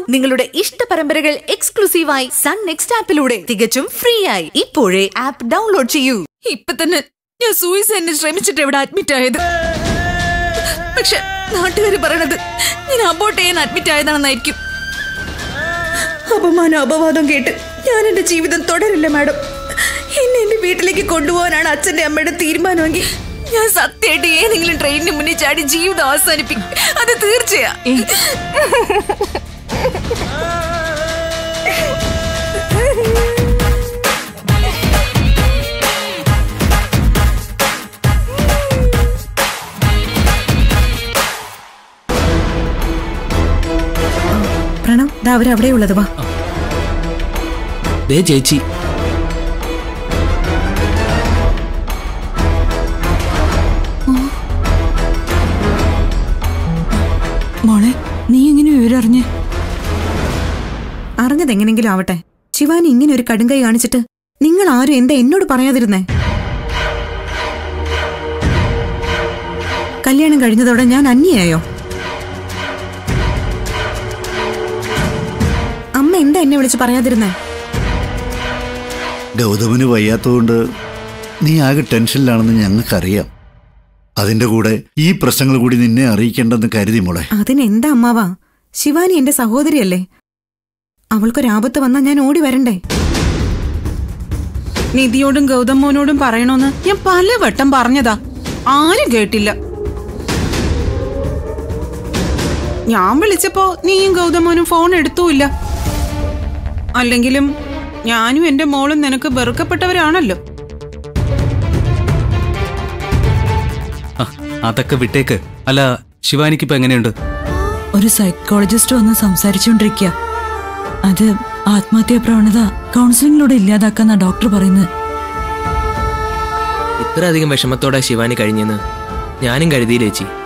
നിങ്ങളുടെ ഇഷ്ട പരമ്പരകൾ എക്സ്ക്ലൂസീവായി സൺ നെക്സ്റ്റ് ആപ്പിലൂടെ തികച്ചും ഫ്രീ ആയി ഇപ്പോഴേ ആപ്പ് ഡൗൺലോഡ് ചെയ്യൂ ഇപ്പൊ തന്നെ ഞാൻ സൂയിസൈഡിന് ശ്രമിച്ചിട്ട് ഇവിടെ അഡ്മിറ്റ് ആയത് പക്ഷെ നാട്ടുകാർ പറയണത് ഞാൻ അബോട്ട് ചെയ്യാൻ അഡ്മിറ്റ് ആയതാണെന്നായിരിക്കും അപമാനം അപവാദം കേട്ട് ഞാൻ എന്റെ ജീവിതം തുടരില്ല മാഡം എന്നെ എന്റെ വീട്ടിലേക്ക് കൊണ്ടുപോകാനാണ് അച്ഛന്റെ അമ്മയുടെ തീരുമാനമെങ്കിൽ ഞാൻ സത്യമായിട്ട് ഏതെങ്കിലും ട്രെയിനിന് മുന്നിൽ ചാടി ജീവിതം അവസാനിപ്പിക്കും അത് തീർച്ചയാ പ്രണവ് ദാ അവരവിടെ ഉള്ളത് വാ ദേ ചേച്ചി മോളെ നീ എങ്ങനെ വിവരം അറിഞ്ഞേ അറിഞ്ഞതെങ്ങനെങ്കിലും ആവട്ടെ ശിവാനി ഇങ്ങനെ ഒരു കടുങ്കൈ കാണിച്ചിട്ട് നിങ്ങൾ ആരും എന്താ എന്നോട് പറയാതിരുന്നേ കല്യാണം കഴിഞ്ഞതോടെ ഞാൻ അന്യയായോ അമ്മ എന്താ എന്നെ വിളിച്ച് പറയാതിരുന്നേ ഗൗതമന് വയ്യാത്തതുകൊണ്ട് നീ ആകെ ടെൻഷനിലാണെന്ന് ഞങ്ങൾക്കറിയാം അതിന്റെ കൂടെ ഈ പ്രശ്നങ്ങൾ കൂടി നിന്നെ അറിയിക്കേണ്ടെന്ന് കരുതി മോളെ അതിനെന്താ അമ്മാവാ ശിവാനി എന്റെ സഹോദരിയല്ലേ അവൾക്കൊരാപത്ത് വന്നാ ഞാൻ ഓടി വരണ്ടേ നിധിയോടും ഗൗതം മോനോടും പറയണോന്ന് ഞാൻ പലവട്ടം പറഞ്ഞതാ ആരും കേട്ടില്ല ഞാൻ വിളിച്ചപ്പോ നീയും ഗൗതം മോനും ഫോൺ എടുത്തൂല്ല അല്ലെങ്കിലും ഞാനും എന്റെ മോളും നിനക്ക് വെറുക്കപ്പെട്ടവരാണല്ലോ ആ, അതൊക്കെ വിട്ടേക്ക് അല്ല ശിവാനിക്ക് ഇപ്പൊ എങ്ങനെയുണ്ട് ഒരു സൈക്കോളജിസ്റ്റ് വന്ന് സംസാരിച്ചുകൊണ്ടിരിക്കുക അത് ആത്മഹത്യാ പ്രവണത കൗൺസിലിംഗിലൂടെ ഇല്ലാതാക്കാന്നാ ഡോക്ടർ പറയുന്നത് ഇത്രയധികം വിഷമത്തോടെ ശിവാനി കഴിഞ്ഞെന്ന് ഞാനും കരുതിയില്ല ചേച്ചി